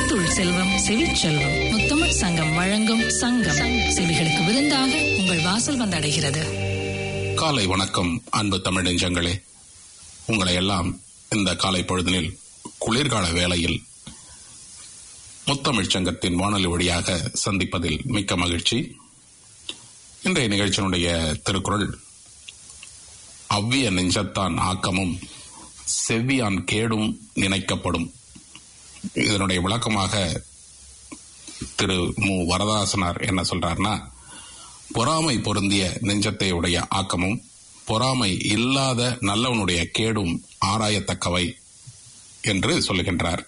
செய்தொழில் செல்வம் செவிச்செல்வம் முத்தமிழ் சங்கம் வழங்கும் சங்கம் செவிகளுக்கு விருந்தாக உங்கள் வாசல் வந்தடைகிறது காலை வணக்கம் அன்பு தமிழ் நெஞ்சங்களே உங்களை எல்லாம் இந்த காலை பொழுதினில் குளிர்கால வேளையில் முத்தமிழ்ச் சங்கத்தின் வானொலி வழியாக சந்திப்பதில் மிக்க மகிழ்ச்சி இன்றைய நிகழ்ச்சியினுடைய திருக்குறள் அவ்விய நெஞ்சத்தான் ஆக்கமும் செவ்வியான் கேடும் நினைக்கப்படும் இதனுடைய விளக்கமாக திரு மு வரதாசனார் என்ன சொல்றாருன்னா பொறாமை பொருந்திய நெஞ்சத்தை உடைய ஆக்கமும் பொறாமை இல்லாத நல்லவனுடைய கேடும் ஆராயத்தக்கவை என்று சொல்லுகின்றார்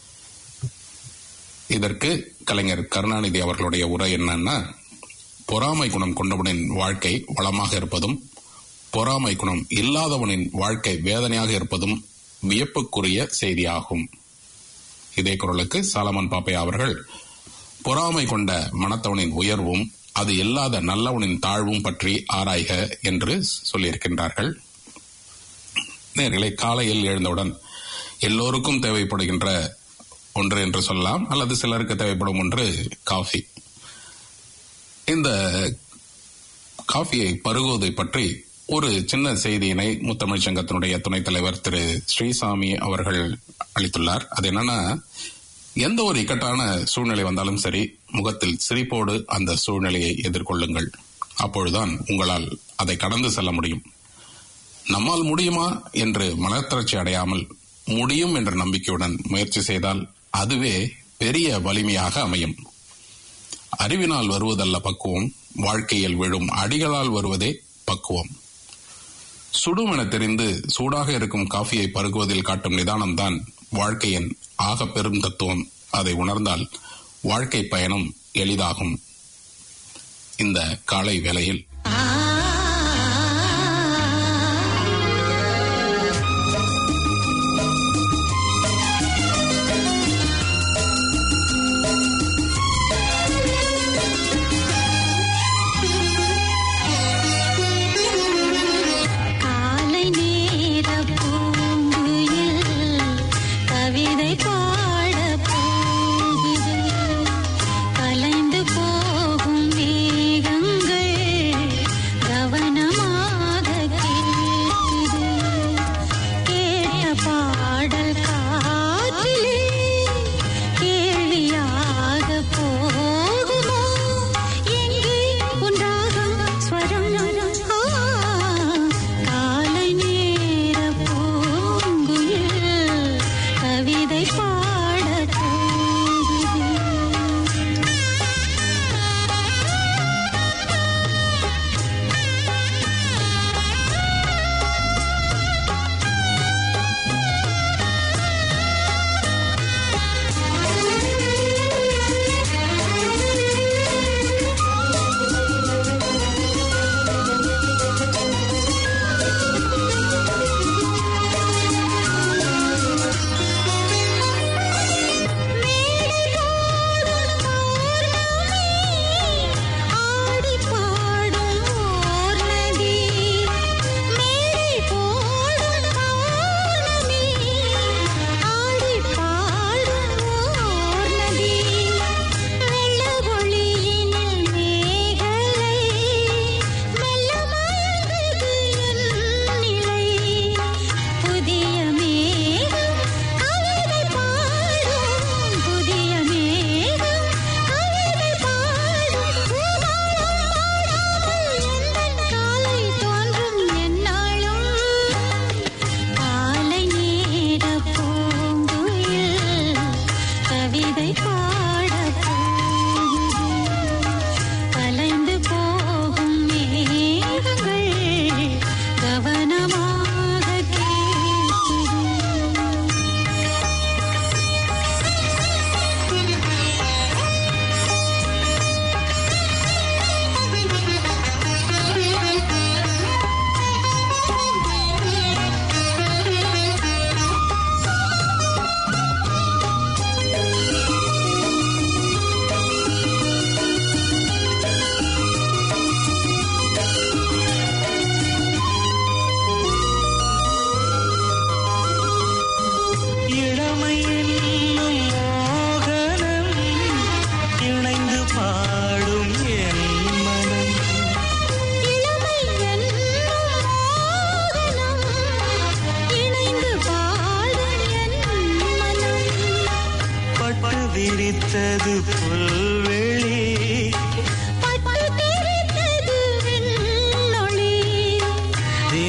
இதற்கு கலைஞர் கருணாநிதி அவர்களுடைய உரை என்னன்னா பொறாமை குணம் கொண்டவனின் வாழ்க்கை வளமாக இருப்பதும் பொறாமை குணம் இல்லாதவனின் வாழ்க்கை வேதனையாக இருப்பதும் வியப்புக்குரிய செய்தியாகும் இதே குரலுக்கு சாலமன் பாப்பையா அவர்கள் பொறாமை கொண்ட மனத்தவனின் உயர்வும் அது இல்லாத நல்லவனின் தாழ்வும் பற்றி ஆராய்க என்று சொல்லியிருக்கின்றார்கள் நேர்களை காலையில் எழுந்தவுடன் எல்லோருக்கும் தேவைப்படுகின்ற ஒன்று என்று சொல்லலாம் அல்லது சிலருக்கு தேவைப்படும் ஒன்று காஃபி இந்த காஃபியை பருகுவதை பற்றி ஒரு சின்ன செய்தியினை முத்தமிழ் சங்கத்தினுடைய துணைத் தலைவர் திரு ஸ்ரீசாமி அவர்கள் அளித்துள்ளார் அது என்னன்னா எந்த ஒரு இக்கட்டான சூழ்நிலை வந்தாலும் சரி முகத்தில் சிரிப்போடு அந்த சூழ்நிலையை எதிர்கொள்ளுங்கள் அப்பொழுதுதான் உங்களால் அதை கடந்து செல்ல முடியும் நம்மால் முடியுமா என்று மனத்திறச்சி அடையாமல் முடியும் என்ற நம்பிக்கையுடன் முயற்சி செய்தால் அதுவே பெரிய வலிமையாக அமையும் அறிவினால் வருவதல்ல பக்குவம் வாழ்க்கையில் விழும் அடிகளால் வருவதே பக்குவம் சுடும் என தெரிந்து சூடாக இருக்கும் காஃபியை பருகுவதில் காட்டும் நிதானம்தான் வாழ்க்கையின் ஆக பெரும் தத்துவம் அதை உணர்ந்தால் வாழ்க்கை பயணம் எளிதாகும் இந்த காலை வேளையில் காலை நேர பூங்குயில் கவிதை பாட போகுது கலைந்து போகும் மேகங்கள்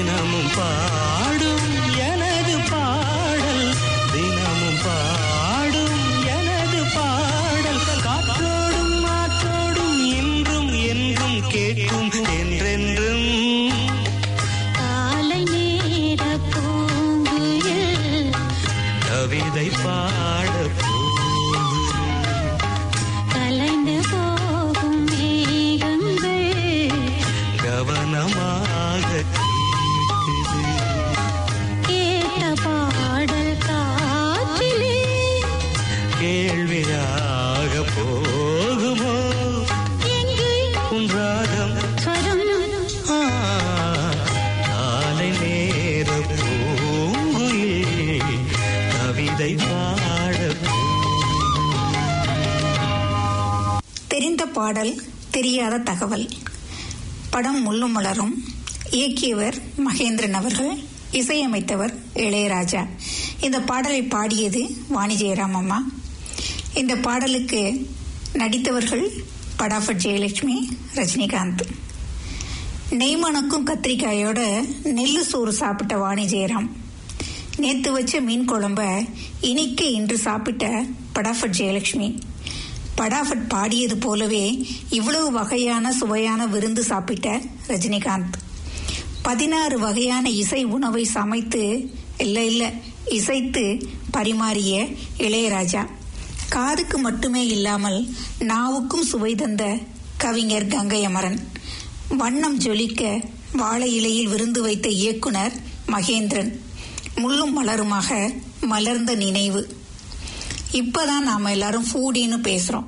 தினமும் பாடும் எனது பாடல் தினமும் பாடும் எனது பாடல் காற்றோடும் மாற்றோடும் இன்றும் என்றும் கேட்கும் என்றென்றும் காலை நேர பூங்குயில் கவிதை பாட கலைந்து போகும் மேகங்கள் கவனமாக கேட்குது கேட்ட பாடல் காற்றிலே கேள்வியாக போகுமோ எங்கே உன் ராகம் ஸ்வரம் ஆ, காலை நேர பூங்குயில் கவிதை பாட தெரிந்த பாடல் தெரியாத தகவல் படம் முள்ளும் மலரும் இயக்கியவர் மகேந்திரன் அவர்கள் இசையமைத்தவர் இளையராஜா இந்த பாடலை பாடியது வாணி ஜெயராம் அம்மா இந்த பாடலுக்கு நடித்தவர்கள் படாஃபட் ஜெயலட்சுமி ரஜினிகாந்த் நெய்மணக்கும் கத்திரிக்காயோட நெல்லு சோறு சாப்பிட்ட வாணி ஜெயராம் நேத்து வச்ச மீன் குழம்ப இனிக்க இன்று சாப்பிட்ட படாஃபட் ஜெயலட்சுமி படாஃபட் பாடியது போலவே இவ்வளவு வகையான சுவையான விருந்து சாப்பிட்ட ரஜினிகாந்த் பதினாறு வகையான இசை உணவை சமைத்து இல்ல இல்ல இசைத்து பரிமாறிய இளையராஜா காதுக்கு மட்டுமே இல்லாமல் நாவுக்கும் சுவை தந்த கவிஞர் கங்கை அமரன் வண்ணம் ஜொலிக்க வாழை இலையில் விருந்து வைத்த இயக்குனர் மகேந்திரன் முள்ளும் மலருமாக மலர்ந்த நினைவு இப்பதான் நாம எல்லாரும் ஃபூடின்னு பேசுறோம்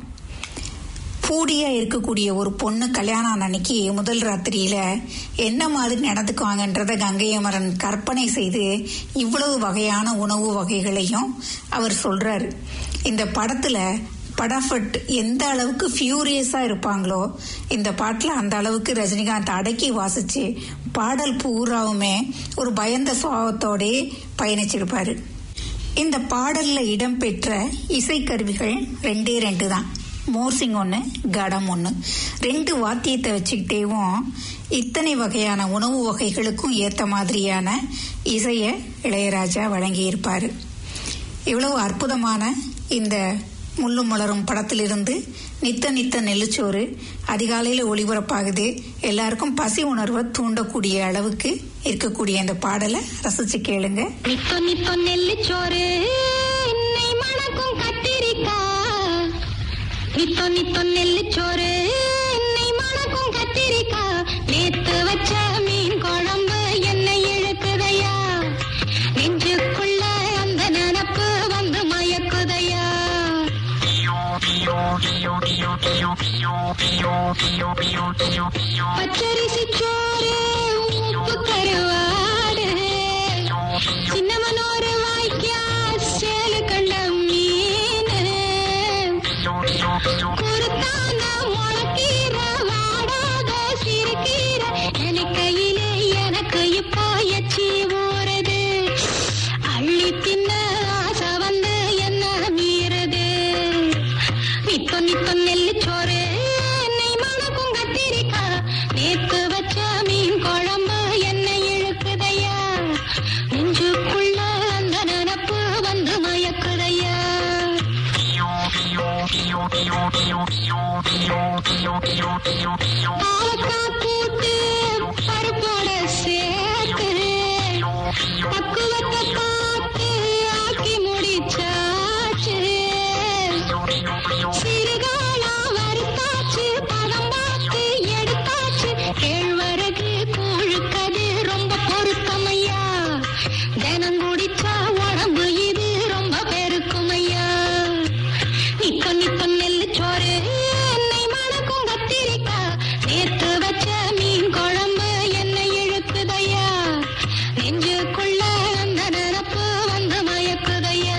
ஃபூடியா இருக்கக்கூடிய ஒரு பொண்ணு கல்யாணம் ஆன அன்னைக்கு முதல் ராத்திரியில என்ன மாதிரி நடந்துக்குவாங்கன்றத கங்கையமரன் கற்பனை செய்து இவ்வளவு வகையான உணவு வகைகளையும் அவர் சொல்றாரு இந்த படத்துல படாஃபட் எந்த அளவுக்கு ஃபியூரியஸா இருப்பாங்களோ இந்த பாட்டுல அந்த அளவுக்கு ரஜினிகாந்த் அடக்கி வாசிச்சு பாடல் பூராவுமே ஒரு பயந்த சுவாபத்தோடே பயணிச்சிருப்பாரு இந்த பாடல்ல இடம்பெற்ற இசைக்கருவிகள் ரெண்டே ரெண்டு தான் மோர்சிங் ஒன்று கடம் ஒன்று ரெண்டு வாத்தியத்தை வச்சுக்கிட்டேவும் இத்தனை வகையான உணவு வகைகளுக்கும் ஏற்ற மாதிரியான இசையை இளையராஜா வழங்கியிருப்பாரு இவ்வளவு அற்புதமான இந்த முள்ளும் மலரும் படத்திலிருந்து நித்த நித்த நெல்லுச்சோறு அதிகாலையில் ஒளிபரப்பாகுது எல்லாருக்கும் பசி உணர்வை தூண்டக்கூடிய அளவுக்கு இருக்கக்கூடிய இந்த பாடலை ரசிச்சு கேளுங்க நித்தோ நித்தோ நெல்லுச்சோறு என்னை மணக்கும் கத்திரிக்காய் நித்தோ நித்தோ நெல்லுச்சோறு என்னை மணக்கும் கத்திரிக்காய் நேத்து வச்ச மீன் குழம்பு என்னை இழுக்குதையா நெஞ்சுக்குள்ள அந்த நினப்பு வந்து மயக்குதையா பச்சரிசி சோறு உப்பு கருவாடு சின்னமனோரு வாய்க்கா சேலு கண்ட மீன் குருத்தான முளக்கீர வாடாத சிறுகீர எனக்கையிலே எனக்கு இப்போ எச்சி ஊறுது அள்ளி தின்ன ஆசை வந்து என்ன மீறுது நித்தோ நித்தோ நெல்லு சோறு என்னை மணக்கும் கத்திரிக்கா நேத்து வச்ச மீன் குழம்பு என்னை இழுக்குதையா நெஞ்சுக்குள்ள அந்த நினப்பு வந்து மயக்குதையா பாவக்காய் கூட்டு பருப்போட சேர்த்து பக்குவத்தை பார்த்து ஆக்கி முடிச்சாச்சு சிறுகாலா வறுத்தாச்சு பதம் பார்த்து எடுத்தாச்சு கேழ்வரகு கூழுக்கது ரொம்ப பொருத்தமையா தினம் குடிச்சா உடம்பு இது ரொம்ப பெருக்குமையா நிக்க நிக்க நெல்லு சோறு என்னை மணக்கும் கத்திரிக்கா நேத்து வச்ச மீன் குழம்பு என்னை இழுக்குதையா நெஞ்சுக்குள்ள அந்த நினப்பு வந்து மயக்குதையா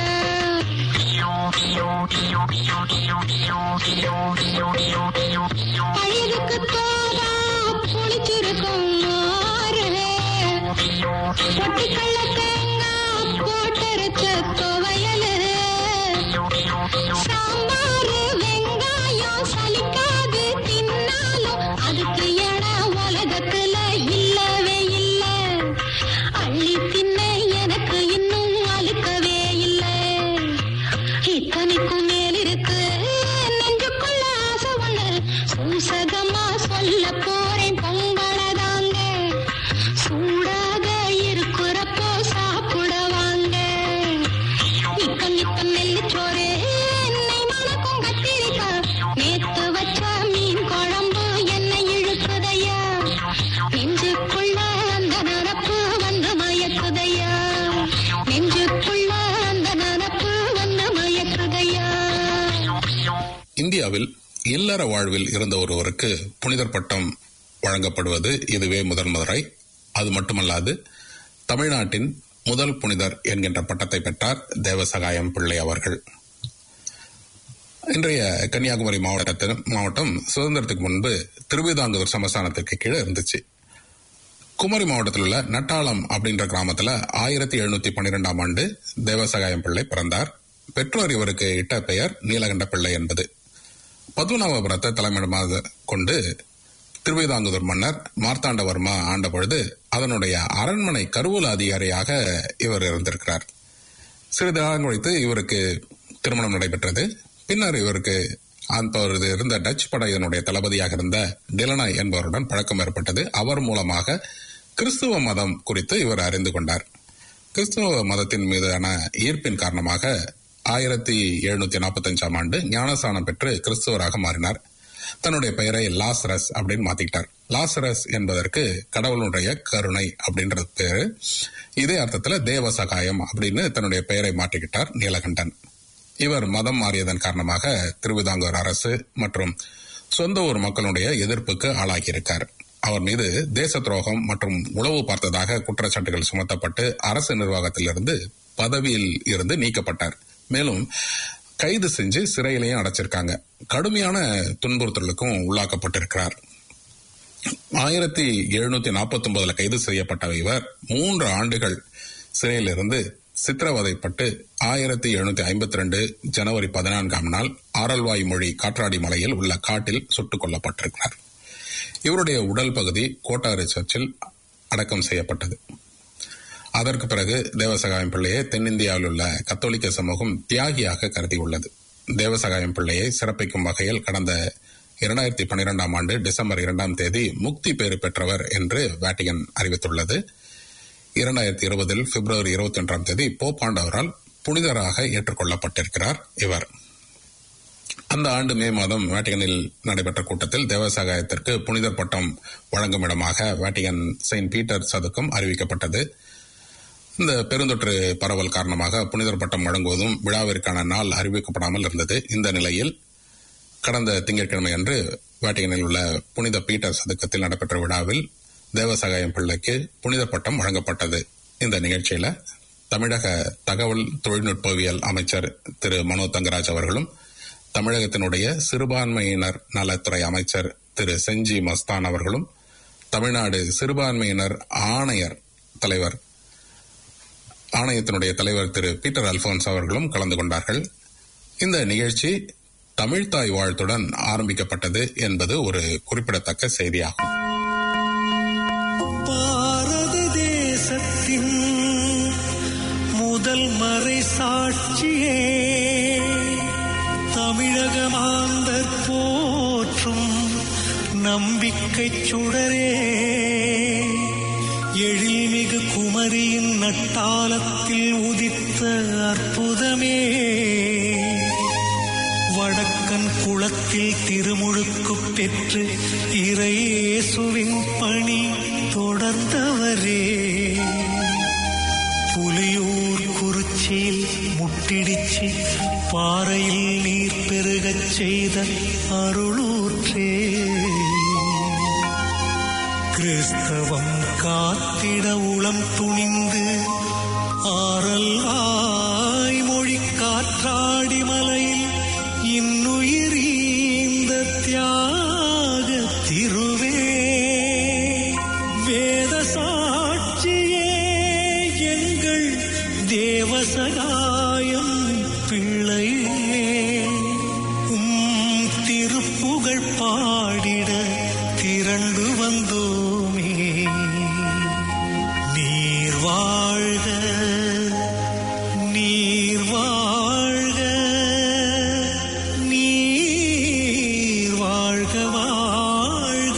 பயிருக்கு தோதா புளிச்சிருக்கும் மோரு பொட்டுக்கல்ல தேங்காய் போட்டரைச்ச துவையலு சாம்பாரு வெங்காயம் சலிக்காது தின்னாலும் அதுக்கு இடம் உலகத்துல இல்லவே இல்ல அள்ளி தின்ன எனக்கு இன்னும் அழுக்கவே இல்லை இத்தனைக்கும் மேல் இருக்கு நெஞ்சுக்குள்ள ஆசை ஒண்ணு சூசகமா சொல்ல போறேன் பொங்கலதாங்க சூடாக இருக்கிறப்போ சாப்பிட வாங்க நிக்க நிக்க நெல்லிச்சோறு என்னை மணக்கும் கத்திரிக்காய் நேத்து வச்ச மீன் குழம்பு என்னை இழுக்குதையா நெஞ்சுக்குள்ள அந்த நனப்பு வந்து மயக்குதையா நெஞ்சுக்குள்ள அந்த நனப்பு வந்து மயக்குதையா இந்தியாவில் இல்லற வாழ்வில் இருந்த ஒருவருக்கு புனிதர் பட்டம் வழங்கப்படுவது இதுவே முதன் முறை அது மட்டுமல்லாது தமிழ்நாட்டின் முதல் புனிதர் என்கின்ற பட்டத்தை பெற்றார் தேவசகாயம் பிள்ளை அவர்கள் இன்றைய கன்னியாகுமரி மாவட்டத்தில் மாவட்டம் சுதந்திரத்துக்கு முன்பு திருவிதாங்கூர் சமஸ்தானத்திற்கு கீழே இருந்துச்சு குமரி மாவட்டத்தில் உள்ள நட்டாளம் அப்படின்ற கிராமத்துல ஆயிரத்தி எழுநூத்தி பன்னிரெண்டாம் ஆண்டு தேவசகாயம் பிள்ளை பிறந்தார் பெற்றோர் இவருக்கு இட்ட பெயர் நீலகண்ட பிள்ளை என்பது பத்மநாபபுரத்தை தலைமையிடமாக கொண்டு திருவிதாங்கூர் மன்னர் மார்த்தாண்டவர்மா ஆண்ட பொழுது அதனுடைய அரண்மனை கருவூல அதிகாரியாக இவர் இருந்திருக்கிறார் சிறிது காலம் கழித்து இவருக்கு திருமணம் நடைபெற்றது பின்னர் இவருக்கு அப்பொழுது இருந்த டச் படையினுடைய தளபதியாக இருந்த டிலனாய் என்பவருடன் பழக்கம் ஏற்பட்டது அவர் மூலமாக கிறிஸ்துவ மதம் குறித்து இவர் அறிந்து கொண்டார் கிறிஸ்துவ மதத்தின் மீதான ஈர்ப்பின் காரணமாக ஆயிரத்தி எழுநூத்தி நாற்பத்தஞ்சாம் ஆண்டு ஞானஸ்தானம் பெற்று கிறிஸ்துவராக மாறினார் தன்னுடைய பெயரை லாசரஸ் அப்படின்னு மாத்திக்கிட்டார் லாசரஸ் என்பதற்கு கடவுளுடைய கருணை அப்படின்றது பேரு இதே அர்த்தத்துல தேவ சகாயம் அப்படின்னு தன்னுடைய பெயரை மாற்றிக்கிட்டார் நீலகண்டன் இவர் மதம் மாறியதன் காரணமாக திருவிதாங்கூர் அரசு மற்றும் சொந்த ஊர் மக்களுடைய எதிர்ப்புக்கு ஆளாகியிருக்கார் அவர் மீது தேச துரோகம் மற்றும் உளவு பார்த்ததாக குற்றச்சாட்டுகள் சுமத்தப்பட்டு அரசு நிர்வாகத்திலிருந்து பதவியில் இருந்து நீக்கப்பட்டார் மேலும் கைது செஞ்சு சிறையிலையும் அடைச்சிருக்காங்க கடுமையான துன்புறுத்தலுக்கும் உள்ளாக்கப்பட்டிருக்கிறார் ஆயிரத்தி எழுநூத்தி நாற்பத்தி ஒன்பதுல கைது செய்யப்பட்ட இவர் மூன்று ஆண்டுகள் சிறையிலிருந்து சித்திரவதைப்பட்டு ஆயிரத்தி எழுநூத்தி ஐம்பத்தி ரெண்டு ஜனவரி பதினான்காம் நாள் ஆரல்வாய் மொழி காற்றாடி மலையில் உள்ள காட்டில் சுட்டுக் கொல்லப்பட்டிருக்கிறார் இவருடைய உடல் பகுதி கோட்டாறு சர்ச்சில் அடக்கம் செய்யப்பட்டது அதற்கு பிறகு தேவசகாயம் பிள்ளையை தென்னிந்தியாவில் உள்ள கத்தோலிக்க சமூகம் தியாகியாக கருதியுள்ளது தேவசகாயம் பிள்ளையை சிறப்பிக்கும் வகையில் கடந்த இரண்டாயிரத்தி பன்னிரெண்டாம் ஆண்டு டிசம்பர் இரண்டாம் தேதி முக்தி பேறு பெற்றவர் என்று வேட்டிகன் அறிவித்துள்ளது இரண்டாயிரத்தி இருபதில் பிப்ரவரி இருபத்தி ஒன்றாம் தேதி போப்பாண்டவரால் புனிதராக ஏற்றுக்கொள்ளப்பட்டிருக்கிறார் இவர் அந்த ஆண்டு மே மாதம் வேட்டிகனில் நடைபெற்ற கூட்டத்தில் தேவசகாயத்திற்கு புனிதர் பட்டம் வழங்கும் இடமாக வேட்டிகன் செயின்ட் பீட்டர் சதுக்கம் அறிவிக்கப்பட்டது இந்த பெருந்தொற்று பரவல் காரணமாக புனிதர் பட்டம் வழங்குவதும் விழாவிற்கான நாள் அறிவிக்கப்படாமல் இருந்தது இந்த நிலையில் கடந்த திங்கட்கிழமை அன்று வேட்டிகனில் உள்ள புனித பீட்டர் சதுக்கத்தில் நடைபெற்ற விழாவில் தேவசகாயம் பிள்ளைக்கு புனிதர் பட்டம் வழங்கப்பட்டது இந்த நிகழ்ச்சியில தமிழக தகவல் தொழில்நுட்பவியல் அமைச்சர் திரு மனோ தங்கராஜ் அவர்களும் தமிழகத்தினுடைய சிறுபான்மையினர் நலத்துறை அமைச்சர் திரு செஞ்சி மஸ்தான் அவர்களும் தமிழ்நாடு சிறுபான்மையினர் ஆணையர் தலைவர் ஆணையத்தினுடைய தலைவர் திரு பீட்டர் அல்போன்ஸ் அவர்களும் கலந்து கொண்டார்கள் இந்த நிகழ்ச்சி தமிழ்தாய் வாழ்த்துடன் ஆரம்பிக்கப்பட்டது என்பது ஒரு குறிப்பிடத்தக்க செய்தியாகும் பாரத தேசத்தின் முதல் மறை சாட்சியே தமிழக மாந்தர் போற்றும் நம்பிக்கை சுடரே எழில்மிகு குமரியின் நட்டாலத்தில் உதித்த அற்புதமே வடக்கன் குளத்தில் திருமுழுக்கு பெற்று இறையேசுவின் பணி தொடர்ந்தவரே புலியூர் குறிச்சியில் முட்டிடிச்சு பாறையில் நீர் பெருகச் செய்த அருளூற்றே கிறிஸ்தவம் காத்திட உளம் துணிந்து ஆரல் ஆய்மொழி காற்றாடி மலையில் இன்னுயிரீந்த தியாக திருவே வேத சாட்சியே எங்கள் தேவசகாயம் பிள்ளையே உம் திருப்புகழ் பாடிட திரண்டு வந்தோமே நீர் வாழ்க நீர் வாழ்க நீர் வாழ்க வாழ்க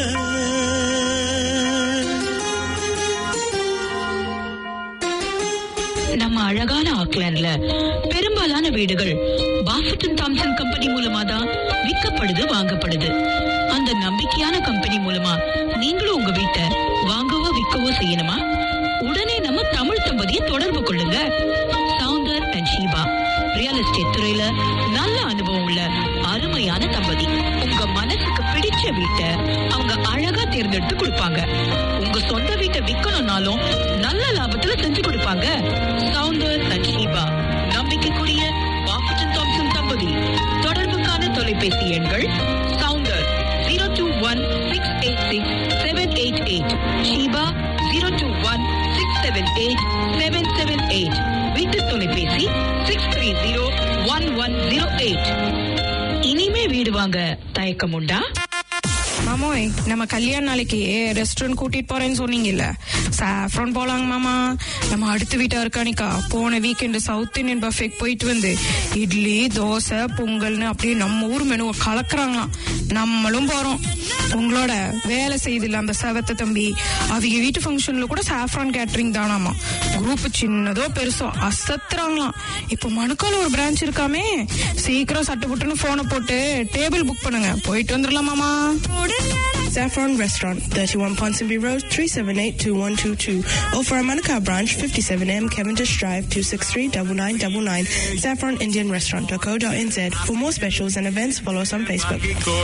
நம்ம அழகான ஆக்லாண்ட்ல பெரும்பாலான வீடுகள் பாஃபட்டன் தாம்சன் கம்பெனி மூலமா தான் விற்கப்படுது வாங்கப்படுது அந்த நம்பிக்கையான கம்பெனி மூலமா நீங்களும் உங்க வீட்டை வாங்கவோ விற்கவோ செய்யணுமா உடனே நம்ம தமிழ் தம்பதியை தொடர்பு கொள்ளுங்க Soundar and Sheeba real estate துறையில நல்ல அனுபவம் உள்ள அருமையான தம்பதி உங்க மனசுக்கு பிடிச்ச வீட்டை அவங்க அழகா தேர்ந்தெடுத்து கொடுப்பாங்க உங்க சொந்த வீட்டை விக்கணும்னாலும் நல்ல லாபத்துல செஞ்சு கொடுப்பாங்க சவுந்தர் அண்ட் ஷீபா நம்பிக்கைக்குரிய பாஃபட்டன் தாம்சன் தம்பதி தொடர்புக்கான தொலைபேசி எண்கள் Soundar zero two one six eight six seven eight eight Sheeba zero two one six seven eight seven seven eight வீட்டு தொலைபேசி six three zero one one zero eight இனிமே வீடு வாங்க தயக்கம் உண்டா மாமோய் நம்ம கல்யாண நாளைக்கு ரெஸ்டாரண்ட் கூட்டிட்டு போறேன்னு சொன்னீங்கல்ல சாஃப்ரான் போலாங்க மாமா நம்ம அடுத்த வீட்டா இருக்கானிக்கா போன வீக்கெண்டு சவுத் இந்தியன் பஃபேக்கு போயிட்டு வந்து இட்லி தோசை பொங்கல்னு அப்படியே நம்ம ஊர் மெனுவை கலக்குறாங்களாம் நம்மளும் போறோம் உங்களோட வேலை செய்தில்ல அந்த செவத்த தம்பி அவங்க வீட்டு ஃபங்க்ஷன்ல கூட சாஃப்ரான் கேட்டரிங் தானாமா குரூப் சின்னதோ பெருசோ அசத்துறாங்களாம் இப்போ மணுக்கால ஒரு பிரான்ச் இருக்காமே சீக்கிரம் சட்டு புட்டுன்னு போனை போட்டு டேபிள் புக் பண்ணுங்க போயிட்டு வந்துடலாமாமா Saffron Restaurant, 31 Ponsonby Road, 378-2122. Or for our Manukau branch, 57M Cavendish Drive, 263-9999. Saffron Indian Restaurant.co.nz. For more specials and events, follow us on Facebook.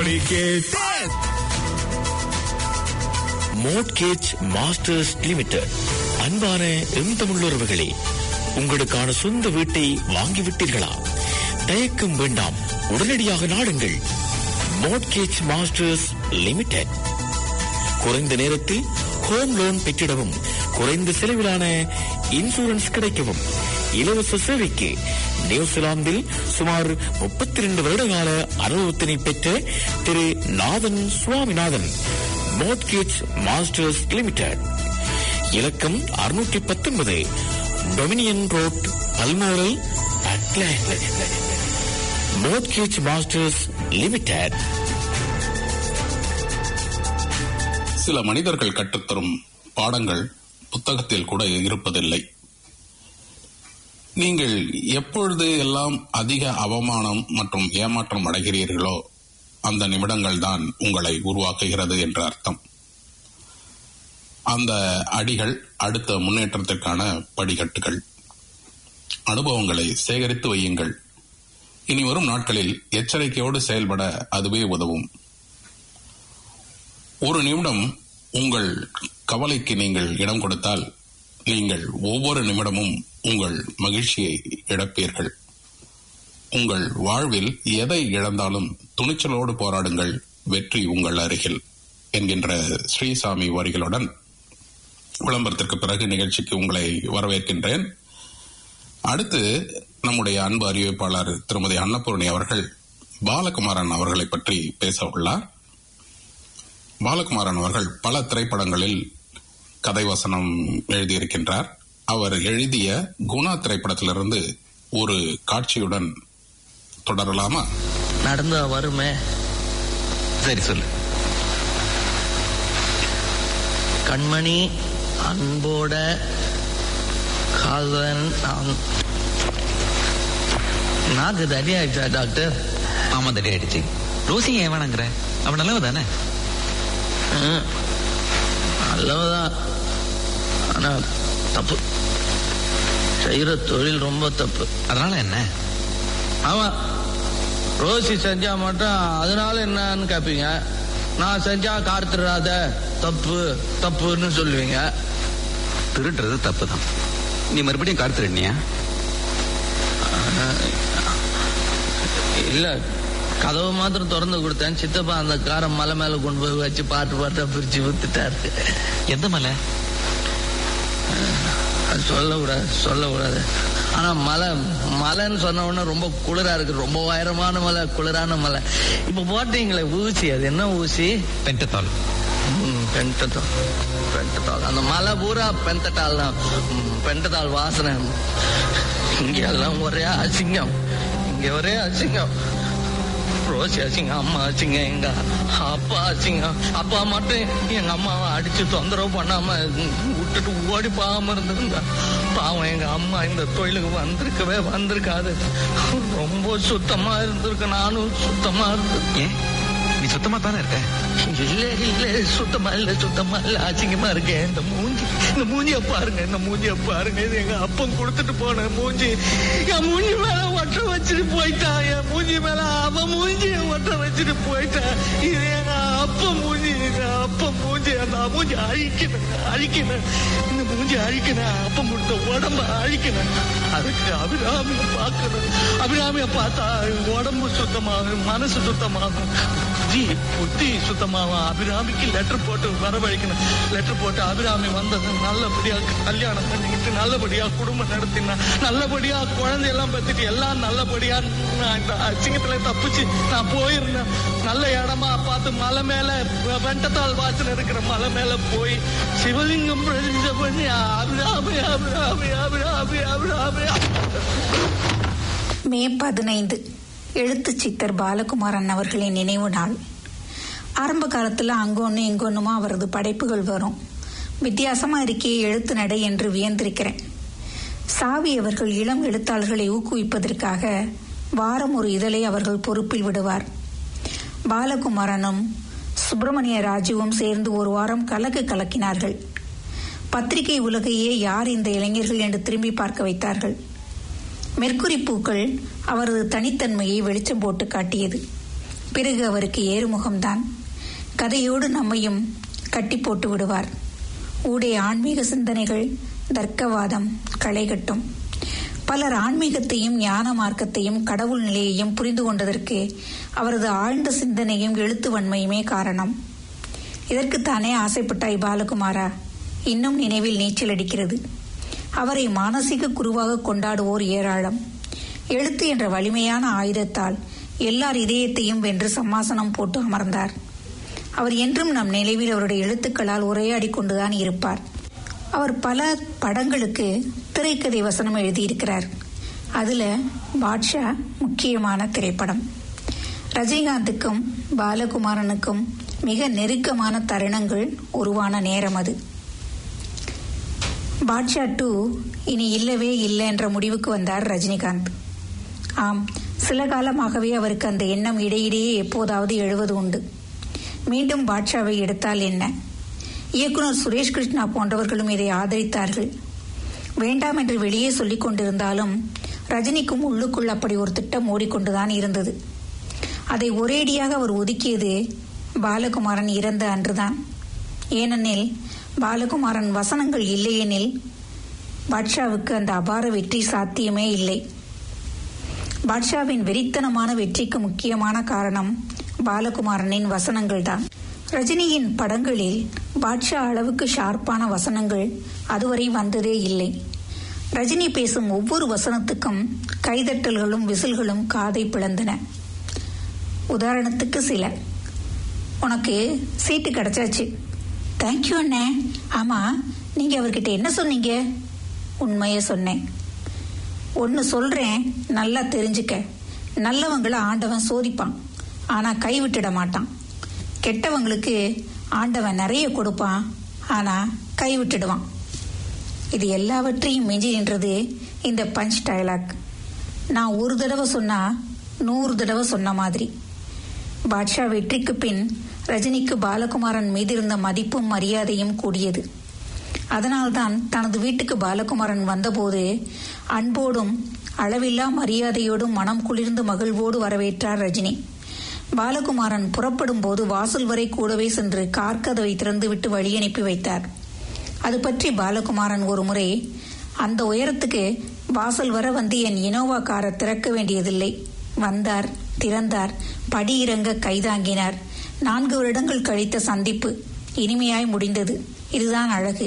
Mortgage masters limited அன்பான எம் தமிழுறவுகளே உங்களுக்கான சொந்த வீட்டை வாங்கிவிட்டீர்களா தயக்கம் வேண்டாம் உடனடியாக நாடுங்கள் மோட்கேஜ் மாஸ்டர்ஸ் லிமிடெட் குறைந்த நேரத்தில் ஹோம் லோன் பெற்றிடவும் குறைந்த செலவிலான இன்சூரன்ஸ் கிடைக்கவும் இலவச சேவைக்கு நியூசிலாந்தில் சுமார் முப்பத்தி ரெண்டு வருடகால அனுபவத்தினை பெற்ற Thiru Nathan Swaminathan mortgage masters limited இலக்கம் அறுநூற்றி பத்தொன்பது Dominion Road Balmoral Auckland mortgage masters limited சில மனிதர்கள் கற்றுத்தரும் பாடங்கள் புத்தகத்தில் கூட இருப்பதில்லை நீங்கள் எப்பொழுது எல்லாம் அதிக அவமானம் மற்றும் ஏமாற்றம் அடைகிறீர்களோ அந்த நிமிடங்கள் தான் உங்களை உருவாக்குகிறது என்ற அர்த்தம் அந்த அடிகள் அடுத்த முன்னேற்றத்திற்கான படிக்கட்டுகள் அனுபவங்களை சேகரித்து வையுங்கள் இனி வரும் நாட்களில் எச்சரிக்கையோடு செயல்பட அதுவே உதவும் ஒரு நிமிடம் உங்கள் கவலைக்கு நீங்கள் இடம் கொடுத்தால் நீங்கள் ஒவ்வொரு நிமிடமும் உங்கள் மகிழ்ச்சியை இழப்பீர்கள் உங்கள் வாழ்வில் எதை இழந்தாலும் துணிச்சலோடு போராடுங்கள் வெற்றி உங்கள் அருகில் என்கின்ற ஸ்ரீசாமி வரிகளுடன் விளம்பரத்திற்கு பிறகு நிகழ்ச்சிக்கு உங்களை வரவேற்கின்றேன் அடுத்து நம்முடைய அன்பு அறிவிப்பாளர் திருமதி அன்னபூர்ணி அவர்கள் பாலகுமாரன் அவர்களை பற்றி பேச உள்ளார் பாலகுமாரன் அவர்கள் பல திரைப்படங்களில் கதை வசனம் எழுதியிருக்கின்றார் அவர் எழுதிய குணா திரைப்படத்திலிருந்து ஒரு காட்சியுடன் தொடரலாமா நடந்து வருமே சரி சொல்லு கண்மணி அன்போட காதலன் நான் நாக்கு தடி ஆயிடுச்சா டாக்டர் ஆமா தடி ஆயிடுச்சு ரோசி ஏன் வேணாங்கிற அவன் நல்லவ தானே ம், நல்லவதான் ஆனா தப்பு செய்யற தொழில் ரொம்ப தப்பு அதனால என்ன ஆமா ரோசி செஞ்சா மட்டும் அதனால என்னன்னு கேட்பீங்க நான் செஞ்சா கார் திருடாத தப்பு தப்புன்னு சொல்லுவீங்க திருடுறது தப்பு தான் நீ மறுபடியும் கார் திருடினியா இல்ல கதவு மாத்திரம் திறந்து கொடுத்தேன் சித்தப்பா அந்த காரை மலை மேல கொண்டு போய் வச்சு பாட்டு பாட்டா பிரிச்சு வித்துட்டாரு எந்த மலை அது சொல்லக்கூடாது சொல்லக்கூடாது ஆனா மலை மலைன்னு சொன்ன உடனே ரொம்ப குளிரா இருக்கு ரொம்ப உயரமான மலை குளிரான மலை இப்ப போட்டீங்களே ஊசி அது என்ன ஊசி பென்டத்தால் ம், பெண்டதால் பெண்டதால் அந்த மலை பூரா பெண்டதால் தான் ம், பெண்டதால் வாசனை இங்க எல்லாம் ஒரே அசிங்கம் இங்க ஒரே அசிங்கம் ரோசி அசிங்கம் அம்மா அசிங்கம் எங்க அப்பா அசிங்கம் அப்பா மட்டும் எங்க அம்மாவை அடிச்சு தொந்தரவு பண்ணாம விட்டுட்டு ஓடி போகாம இருந்திருந்தா பாவம் எங்க அம்மா இந்த தொழிலுக்கு வந்திருக்கவே வந்திருக்காது ரொம்ப சுத்தமா இருந்திருக்கு நானும் சுத்தமா இருந்து ஏன் நீ சுத்தமா தானே இருக்க இல்ல இல்ல சுத்தமா இல்ல சுத்தமா இல்ல அசிங்கமா இருக்கேன் இந்த மூஞ்சி இந்த மூஞ்சிய பாருங்க இந்த மூஞ்சிய பாருங்க இது எங்க அப்பன் கொடுத்துட்டு போன மூஞ்சி என் மூஞ்சி மேல ஒட்ட வச்சுட்டு போயிட்டான் என் மூஞ்சி மேல அவன் மூஞ்சிய ஒட்ட வச்சுட்டு போயிட்டான் இது எங்க அப்ப மூஞ்சி எங்க அப்ப மூஞ்சி அந்த மூஞ்சி அழிக்கணும் அழிக்கணும் இந்த மூஞ்சி அழிக்கணும் அப்ப கொடுத்த உடம்ப அழிக்கணும் அதுக்கு அபிராமிய பார்க்கணும் அபிராமிய பார்த்தா உடம்பு சுத்தமாகும் மனசு சுத்தமாகும் ஜி புத்தி சுத்தமாகும் அபிராமிக்கு லெட்டர் போட்டு வரவழைக்கணும் லெட்டர் போட்டு அபிராமி வந்தது நல்லபடியா கல்யாணம் பண்ணிக்கிட்டு நல்லபடியா குடும்பம் நடத்தினா நல்லபடியா குழந்தையெல்லாம் பத்திட்டு எல்லாம் நல்லபடியா நான் இந்த அசிங்கத்துல தப்பிச்சு நான் போயிருந்தேன் நல்ல இடமா பார்த்து மலை மேல வெண்டத்தாள் வாசல் இருக்கிற மலை மேல போய் சிவலிங்கம் பிரதிஷ்டை பண்ணி அபிராமி அபிராமி அபிராமி அபிராமி மே பதினைந்து எழுத்துச் சித்தர் பாலகுமாரன் அவர்களின் நினைவு நாள் ஆரம்ப காலத்துல அங்கொன்னு இங்கொன்னுமா அவரது படைப்புகள் வரும் வித்தியாசமா இருக்கே எழுத்து நடை என்று வியந்திருக்கிறேன் சாவி அவர்கள் இளம் எழுத்தாளர்களை ஊக்குவிப்பதற்காக வாரம் ஒரு இதழை அவர்கள் பொறுப்பில் விடுவார் பாலகுமாரனும் சுப்பிரமணிய ராஜுவும் சேர்ந்து ஒரு வாரம் கலக்கு கலக்கினார்கள் பத்திரிகை உலகையே யார் இந்த இளைஞர்கள் என்று திரும்பி பார்க்க வைத்தார்கள் மெர்க்குரி பூக்கள் அவரது தனித்தன்மையை வெளிச்சம் போட்டு காட்டியது பிறகு அவருக்கு ஏறுமுகம்தான் கதையோடு நம்மையும் கட்டி போட்டு விடுவார் ஊடே ஆன்மீக சிந்தனைகள் தர்க்கவாதம் களைகட்டும் பலர் ஆன்மீகத்தையும் ஞான மார்க்கத்தையும் கடவுள் நிலையையும் புரிந்து கொண்டதற்கு அவரது ஆழ்ந்த சிந்தனையும் எழுத்து வன்மையுமே காரணம் இதற்குத்தானே ஆசைப்பட்டாய் பாலகுமாரா இன்னும் நினைவில் நீச்சல் அடிக்கிறது அவரை மானசீக குருவாக கொண்டாடுவோர் ஏராளம் எழுத்து என்ற வலிமையான ஆயுதத்தால் எல்லார் இதயத்தையும் வென்று சம்மாசனம் போட்டு அமர்ந்தார் அவர் என்றும் நம் நினைவில் அவருடைய எழுத்துக்களால் உரையாடி கொண்டுதான் இருப்பார் அவர் பல படங்களுக்கு திரைக்கதை வசனம் எழுதியிருக்கிறார் அதுல பாட்ஷா முக்கியமான திரைப்படம் ரஜினிகாந்துக்கும் பாலகுமாரனுக்கும் மிக நெருக்கமான தருணங்கள் உருவான நேரம் அது பாட்ஷா டூ இனி இல்லவே இல்லை என்ற முடிவுக்கு வந்தார் ரஜினிகாந்த் ஆம் சில காலமாகவே அவருக்கு அந்த எண்ணம் இடையிடையே எப்போதாவது எழுவது உண்டு மீண்டும் பாட்ஷாவை எடுத்தால் என்ன இயக்குனர் சுரேஷ் கிருஷ்ணா போன்றவர்களும் இதை ஆதரித்தார்கள் வேண்டாம் என்று வெளியே சொல்லிக் கொண்டிருந்தாலும் ரஜினிக்கும் உள்ளுக்குள் அப்படி ஒரு திட்டம் ஓடிக்கொண்டுதான் இருந்தது அதை ஒரேடியாக அவர் ஒதுக்கியது பாலகுமாரன் இறந்த அன்றுதான் ஏனெனில் பாலகுமாரன் வசனங்கள் இல்லையெனில் பாட்ஷாவுக்கு அந்த அபார வெற்றி சாத்தியமே இல்லை பாட்ஷாவின் வெறித்தனமான வெற்றிக்கு முக்கியமான காரணம் பாலகுமாரனின் வசனங்கள் தான் ரஜினியின் படங்களில் பாட்ஷா அளவுக்கு ஷார்ப்பான வசனங்கள் அதுவரை வந்ததே இல்லை ரஜினி பேசும் ஒவ்வொரு வசனத்துக்கும் கைதட்டல்களும் விசில்களும் காதை பிளந்தன உதாரணத்துக்கு சில உனக்கு சீட்டு கிடைச்சாச்சு தேங்க்யூ அண்ணே ஆமா நீங்க அவர்கிட்ட என்ன சொன்னீங்க உண்மைய சொன்னேன் ஒன்னு சொல்றேன் நல்லா தெரிஞ்சுக்க நல்லவங்கள ஆண்டவன் சோதிப்பான் ஆனா கைவிட்டுட மாட்டான் கெட்டவங்களுக்கு ஆண்டவன் நிறைய கொடுப்பான் ஆனா கைவிட்டுடுவான் இது எல்லாவற்றையும் மிஞ்சி நின்றது இந்த பஞ்ச் டயலாக் நான் ஒரு தடவை சொன்னா நூறு தடவை சொன்ன மாதிரி பாட்ஷா வெற்றிக்கு பின் ரஜினிக்கு பாலகுமாரன் மீது இருந்த மதிப்பும் மரியாதையும் கூடியது அதனால்தான் தனது வீட்டுக்கு பாலகுமாரன் வந்தபோது அன்போடும் அளவில்லா மரியாதையோடும் மனம் குளிர்ந்து மகிழ்வோடு வரவேற்றார் ரஜினி பாலகுமாரன் புறப்படும் போது வாசல் வரை கூடவே சென்று கார்கதவை திறந்துவிட்டு வழி அனுப்பி வைத்தார் அது பற்றி பாலகுமாரன் ஒரு முறை அந்த உயரத்துக்கு வாசல் வர வந்து என் இனோவா காரை திறக்க வேண்டியதில்லை வந்தார் திறந்தார் படி இறங்க கைதாங்கினார் நான்கு வருடங்கள் கழித்த சந்திப்பு இனிமையாய் முடிந்தது இதுதான் அழகு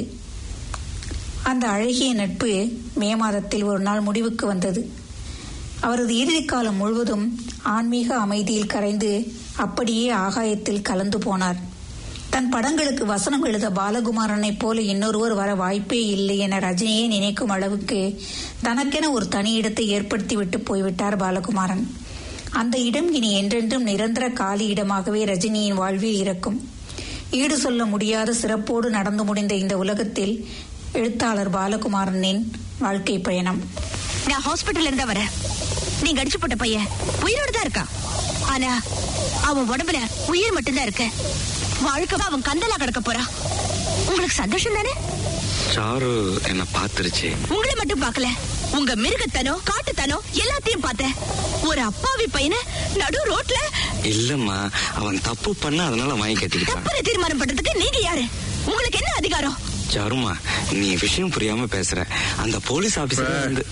அந்த அழகிய நட்பு மே மாதத்தில் ஒரு நாள் முடிவுக்கு வந்தது அவரது இறுதி காலம் முழுவதும் ஆன்மீக அமைதியில் கரைந்து அப்படியே ஆகாயத்தில் கலந்து போனார் தன் படங்களுக்கு வசனம் எழுத பாலகுமாரனைப் போல இன்னொருவர் வர வாய்ப்பே இல்லை என ரஜினியே நினைக்கும் அளவுக்கு தனக்கென ஒரு தனி இடத்தை ஏற்படுத்திவிட்டு போய்விட்டார் பாலகுமாரன் அந்த இடம் இனி என்றென்றும் நிரந்தர காலி இடமாகவே ரஜினியின் வாழ்வில் இருக்கும் ஈடு சொல்ல முடியாத சிறப்போடு நடந்து முடிந்த இந்த உலகத்தில் எழுத்தாளர் பாலகுமாரனின் வாழ்க்கை பயணம் நான் ஹாஸ்பிட்டல்ல இருந்தா வரேன் நீங்க அடிச்சு போட்ட பையன் உயிரோட தான் இருக்கான் ஆனா அவன் உடம்புல உயிர் மட்டும்தான் இருக்கு வாழ்க்கை அவன் கந்தலா கிடக்க போறான் உங்களுக்கு சந்தோஷம் தானே சாரு என்ன பாத்துருச்சு உங்களை மட்டும் பார்க்கல உங்க மிருகத்தனம் காட்டுத்தனம் எல்லாத்தையும் பார்த்தேன் ஒரு அப்பாவி பையனை நடு ரோட்ல இல்லம்மா அவன் தப்பு பண்ண அதனால வாங்கி கட்டிக்கிட்டான் தப்புன்னு தீர்மானம் பண்றதுக்கு நீங்க யாரு உங்களுக்கு என்ன அதிகாரம் சாருமா நீ விஷயம் புரியாம பேசுற அந்த போலீஸ் ஆபீசர் வந்து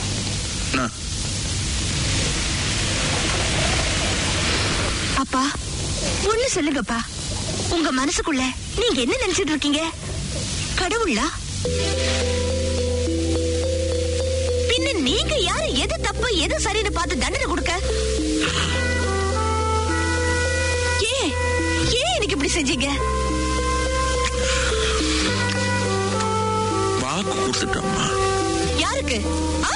அப்பா ஒண்ணு சொல்லுங்கப்பா உங்க மனசுக்குள்ள நீங்க என்ன நினைச்சிட்டு இருக்கீங்க கடவுளா பின்ன நீங்க யாரு எது தப்பு எது சரின்னு பார்த்து தண்டனை கொடுக்க ஏன் ஏன் எனக்கு இப்படி செஞ்சீங்க வாக்கு கொடுத்துட்டம்மா யாருக்கு ஆ?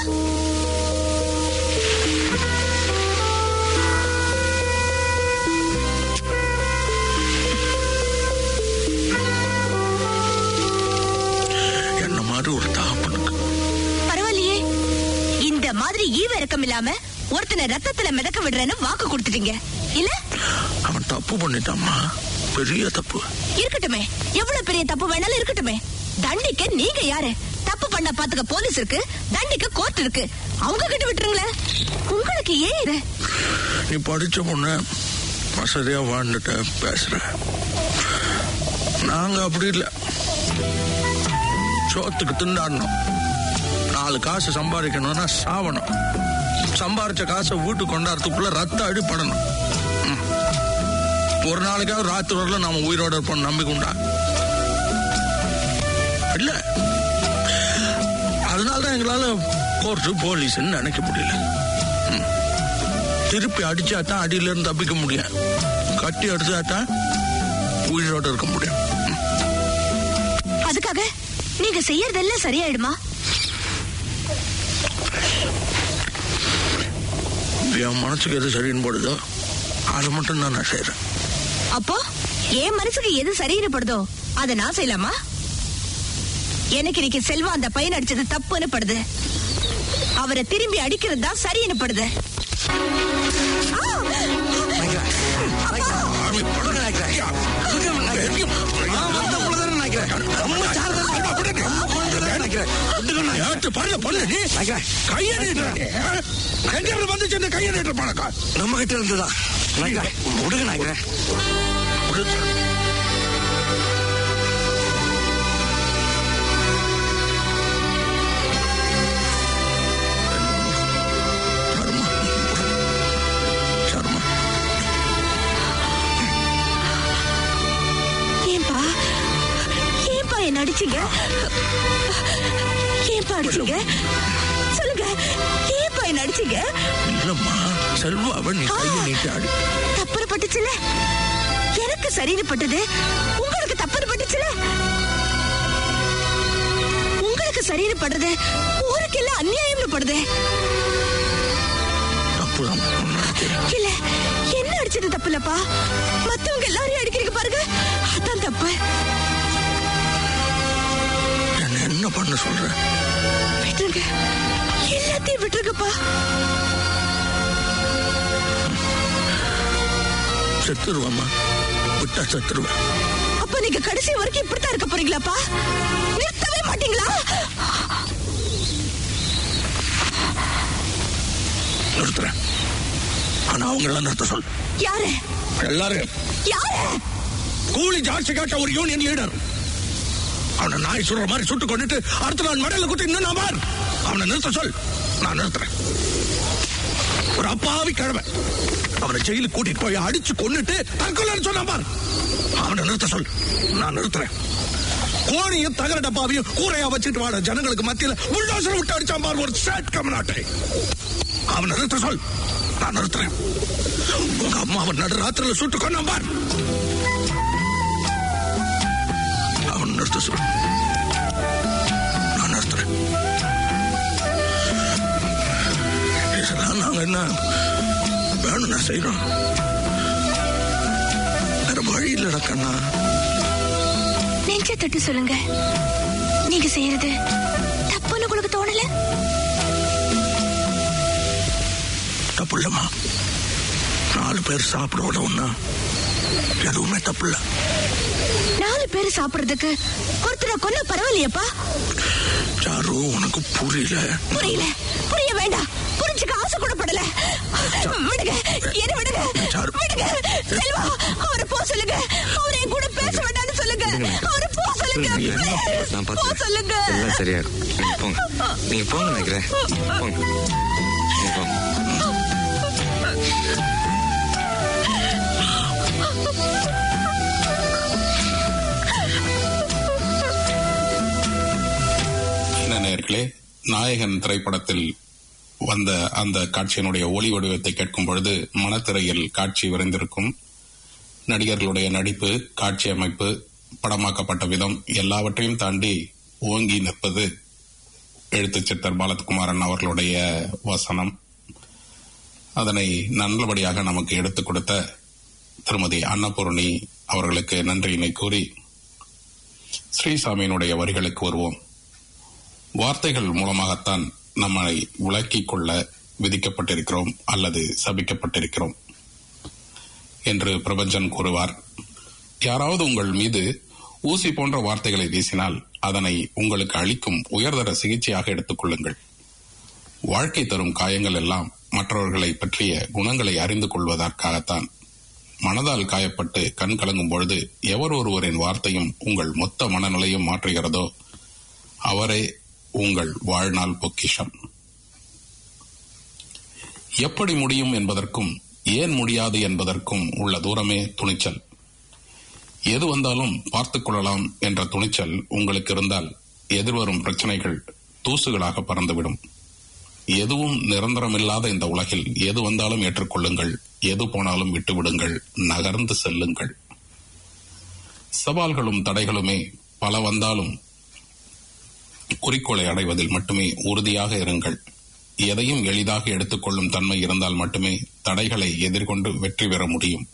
என்ன மாதிரி ஒரு தகப்பனுக்கு பரவாயில்லையே இந்த மாதிரி ஈவ இறக்கம் இல்லாம ஒருத்தனை ரத்தத்துல மிதக்க விடுறேன்னு வாக்கு கொடுத்துட்டீங்க இல்ல அவன் தப்பு பண்ணிட்டாம்மா பெரிய தப்பு இருக்கட்டுமே எவ்வளவு பெரிய தப்பு வேணாலும் இருக்கட்டுமே தண்டிக்க நீங்க யாரு தப்பு பண்ண பாத்துக்க போலீஸ் இருக்கு தண்டிக்க கோர்ட் இருக்கு அவங்க கிட்ட விட்டுருங்களேன் உங்களுக்கு ஏன் இது நீ படிச்ச பொண்ணு வசதியா வாழ்ந்துட்ட பேசுற நாங்க அப்படி இல்ல சோத்துக்கு திண்டாடணும் நாலு காசு சம்பாதிக்கணும்னா சாவணும் சம்பாரிச்ச காசை வீட்டுக்கு கொண்டாடுறதுக்குள்ள ரத்த அடிப்படணும் ம். ஒரு நாளைக்காவது ராத்திரி வரல நாம உயிரோட இருப்போம் நம்பிக்கை உண்டா இல்ல அதனாலதான் எங்களால கோர்ட்டு போலீஸ்ன்னு நினைக்க முடியல ம். திருப்பி அடிச்சா தான் அடியில இருந்து தப்பிக்க முடியும் கட்டி அடிச்சா தான் உயிரோட இருக்க முடியும் அதுக்காக நீங்க செய்யறதெல்லாம் சரியாயிடுமா என் மனசுக்கு எது சரின்னு போடுதோ அதை மட்டும் தான் நான் செய்யறேன் அப்போ என் மனசுக்கு எது சரின்னு படுதோ அதை நான் செய்யலாமா எனக்கு இன்னைக்கு செல்வா அந்த பையன் அடிச்சது தப்புன்னு படுது அவரை திரும்பி அடிக்கிறது தான் சரின்னு படுது நம்ம கிட்ட இருந்துதான் விடுங்க நாய்க்கிறேன் ஏன்பா ஏன்பா என்ன அடிச்சீங்க ஏன்பா அடிச்சீங்க சொல்லுங்க ஏன்பா என்ன அடிச்சீங்க இல்லம்மா செல்வாவை நீ கையை நீட்டி ஆடி தப்புன்னு பட்டுச்சுல எனக்கு சரின்னு பட்டது உங்களுக்கு தப்புன்னு பட்டுச்சுல உங்களுக்கு சரின்னு படுறது ஊருக்கெல்லாம் அநியாயம்னு படுது தப்புதான் இல்ல என்ன அடிச்சது தப்பு இல்லப்பா மத்தவங்க எல்லாரையும் அடிக்கிறீங்க பாருங்க அதான் தப்பு என்ன என்ன பண்ண சொல்ற விட்டுருங்க எல்லாத்தையும் விட்டுருங்கப்பா செத்துருவாம்மா விட்டா செத்துருவேன் அப்ப நீங்க கடைசி வரைக்கும் இப்படித்தான் இருக்க போறீங்களாப்பா நிறுத்தவே மாட்டீங்களா நிறுத்துறேன் ஆனா அவங்க எல்லாம் நிறுத்த சொல் யாரு எல்லாரும் யாரு கூலி ஜாஸ்தி கேட்ட ஒரு யூனியன் லீடர் அவனை நாய் சுடுற மாதிரி சுட்டு கொண்டுட்டு அடுத்த நாள் மடையில குத்தி இன்னும் நான் பார் அவனை நிறுத்த சொல் நான் நிறுத்துறேன் ஒரு அப்பாவி கிழமை அவனை ஜெயிலுக்கு கூட்டிட்டு போய் அடிச்சு கொன்னுட்டு தற்கொலைன்னு சொன்னான் பார் அவனை நிறுத்த சொல் நான் நிறுத்துறேன் கோணியும் தகர டப்பாவையும் கூரையா வச்சுட்டு வாழ ஜனங்களுக்கு மத்தியில உள்வாசல் விட்டு அடிச்சான் பார் ஒரு சேட் கமநாட்டை அவனை நிறுத்த சொல் நான் நிறுத்துறேன் உங்க அம்மாவை நடு ராத்திரில சுட்டு கொண்டான் பார் நிறுத்த சொல்லு நான் நிறுத்துறேன் இதெல்லாம் நாங்க என்ன வேணும்னா செய்யறோம் வேற வழி இல்லடா கண்ணா நெஞ்ச தட்டு சொல்லுங்க நீங்க செய்யறது தப்புன்னு உங்களுக்கு தோணல தப்பு இல்லம்மா நாலு பேர் சாப்பிட உடவுன்னா எதுவுமே தப்பு இல்ல நாலு பேர் சாப்பிடுறதுக்கு ஒருத்தரை கொல்ல பரவாயில்லையப்பா சாரு உனக்கு புரியல புரியல புரிய வேண்டாம் புரிஞ்சுக்க ஆசை கூட படல விடுங்க என்ன விடுங்க விடுங்க செல்வா அவரை போ சொல்லுங்க அவரை என் கூட பேச வேண்டாம்னு சொல்லுங்க அவரை போ சொல்லுங்க நான் போ பார்த்து சொல்லுங்க எல்லாம் சரியா இருக்கும். நீங்க போங்க நீங்க போங்க நினைக்கிறேன் போங்க நீங்க போங்க என்ன நேர்களே நாயகன் திரைப்படத்தில் வந்த அந்த காட்சியினுடைய ஒளி வடிவத்தை கேட்கும் பொழுது மனத்திரையில் காட்சி விரைந்திருக்கும் நடிகர்களுடைய நடிப்பு காட்சி அமைப்பு படமாக்கப்பட்ட விதம் எல்லாவற்றையும் தாண்டி ஓங்கி நிற்பது எழுத்துச் சித்தர் பாலகுமாரன் அவர்களுடைய வசனம் அதனை நல்லபடியாக நமக்கு எடுத்துக் கொடுத்த திருமதி அன்னபூர்ணி அவர்களுக்கு நன்றியினை கூறி ஸ்ரீசாமியினுடைய வரிகளுக்கு வருவோம் வார்த்தைகள் மூலமாகத்தான் நம்மை விளக்கிக் கொள்ள விதிக்கப்பட்டிருக்கிறோம் அல்லது சபிக்கப்பட்டிருக்கிறோம் என்று பிரபஞ்சன் கூறுவார் யாராவது உங்கள் மீது ஊசி போன்ற வார்த்தைகளை வீசினால் அதனை உங்களுக்கு அளிக்கும் உயர்தர சிகிச்சையாக எடுத்துக் கொள்ளுங்கள் வாழ்க்கை தரும் காயங்கள் எல்லாம் மற்றவர்களை பற்றிய குணங்களை அறிந்து கொள்வதற்காகத்தான் மனதால் காயப்பட்டு கண் கலங்கும் பொழுது எவர் ஒருவரின் வார்த்தையும் உங்கள் மொத்த மனநிலையும் மாற்றுகிறதோ அவரே உங்கள் வாழ்நாள் பொக்கிஷம் எப்படி முடியும் என்பதற்கும் ஏன் முடியாது என்பதற்கும் உள்ள தூரமே துணிச்சல் எது வந்தாலும் பார்த்துக் கொள்ளலாம் என்ற துணிச்சல் உங்களுக்கு இருந்தால் எதிர்வரும் பிரச்சனைகள் தூசுகளாக பறந்துவிடும் எதுவும் நிரந்தரமில்லாத இந்த உலகில் எது வந்தாலும் ஏற்றுக்கொள்ளுங்கள் எது போனாலும் விட்டுவிடுங்கள் நகர்ந்து செல்லுங்கள் சவால்களும் தடைகளுமே பல வந்தாலும் குறிக்கோளை அடைவதில் மட்டுமே உறுதியாக இருங்கள் எதையும் எளிதாக எடுத்துக்கொள்ளும் தன்மை இருந்தால் மட்டுமே தடைகளை எதிர்கொண்டு வெற்றி பெற முடியும்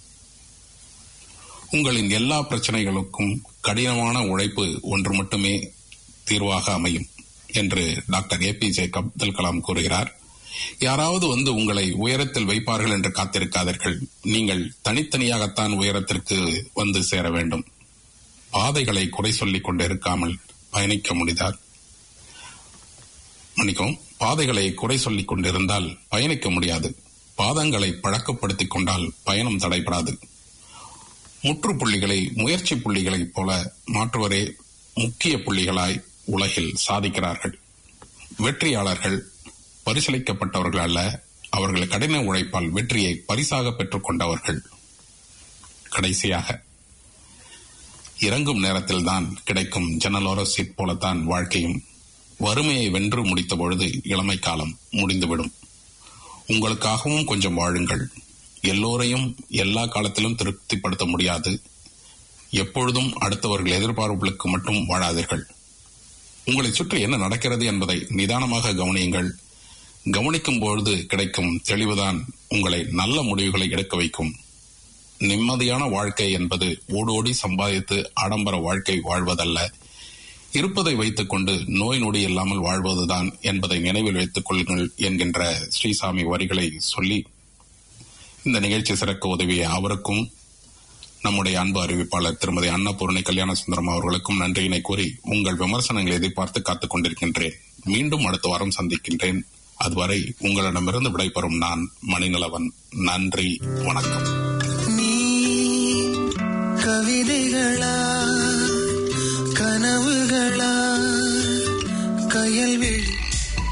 உங்களின் எல்லா பிரச்சனைகளுக்கும் கடினமான உழைப்பு ஒன்று மட்டுமே தீர்வாக அமையும் என்று doctor A P J Abdul Kalam கூறுகிறார் யாராவது வந்து உங்களை உயரத்தில் வைப்பார்கள் என்று காத்திருக்காதீர்கள் நீங்கள் தனித்தனியாகத்தான் உயரத்திற்கு வந்து சேர வேண்டும் பாதைகளை குறை சொல்லிக் கொண்டு இருக்காமல் பயணிக்க முடிந்தார் மன்னிக்கவும் பாதைகளை குறை சொல்லிக் கொண்டிருந்தால் பயணிக்க முடியாது பாதங்களை பழக்கப்படுத்திக் கொண்டால் பயணம் தடைபடாது முற்றுப்புள்ளிகளை முயற்சி புள்ளிகளைப் போல மாற்றுவரே முக்கிய புள்ளிகளாய் உலகில் சாதிக்கிறார்கள் வெற்றியாளர்கள் பரிசீலிக்கப்பட்டவர்கள் அல்ல அவர்கள் கடின உழைப்பால் வெற்றியை பரிசாக பெற்றுக் கொண்டவர்கள் கடைசியாக இறங்கும் நேரத்தில்தான் கிடைக்கும் ஜன்னலோர சீட் போலத்தான் வாழ்க்கையும் வறுமையை வென்று முடித்த பொழுது இளமை காலம் முடிந்துவிடும் உங்களுக்காகவும் கொஞ்சம் வாழுங்கள் எல்லோரையும் எல்லா காலத்திலும் திருப்திப்படுத்த முடியாது எப்பொழுதும் அடுத்தவர்கள் எதிர்பார்ப்புகளுக்கு மட்டும் வாழாதீர்கள் உங்களை சுற்றி என்ன நடக்கிறது என்பதை நிதானமாக கவனியுங்கள் கவனிக்கும் பொழுது கிடைக்கும் தெளிவுதான் உங்களை நல்ல முடிவுகளை எடுக்க வைக்கும் நிம்மதியான வாழ்க்கை என்பது ஓடோடி சம்பாதித்து ஆடம்பர வாழ்க்கை வாழ்வதல்ல இருப்பதை வைத்துக் கொண்டு நோய் நொடி இல்லாமல் வாழ்வதுதான் என்பதை நினைவில் வைத்துக் கொள்ளுங்கள் என்கின்ற ஸ்ரீசாமி வரிகளை சொல்லி இந்த நிகழ்ச்சி சிறக்க உதவிய அவருக்கும் நம்முடைய அன்பு அறிவிப்பாளர் திருமதி அன்னபூர்ணி கல்யாண சுந்தரம் அவர்களுக்கும் நன்றியினை கூறி உங்கள் விமர்சனங்களை எதிர்பார்த்து காத்துக் கொண்டிருக்கின்றேன் மீண்டும் அடுத்த வாரம் சந்திக்கின்றேன் அதுவரை உங்களிடமிருந்து விடைபெறும் நான் மணிநலவன் நன்றி வணக்கம் கவிதைகளா கனவுகளா கயல்விழி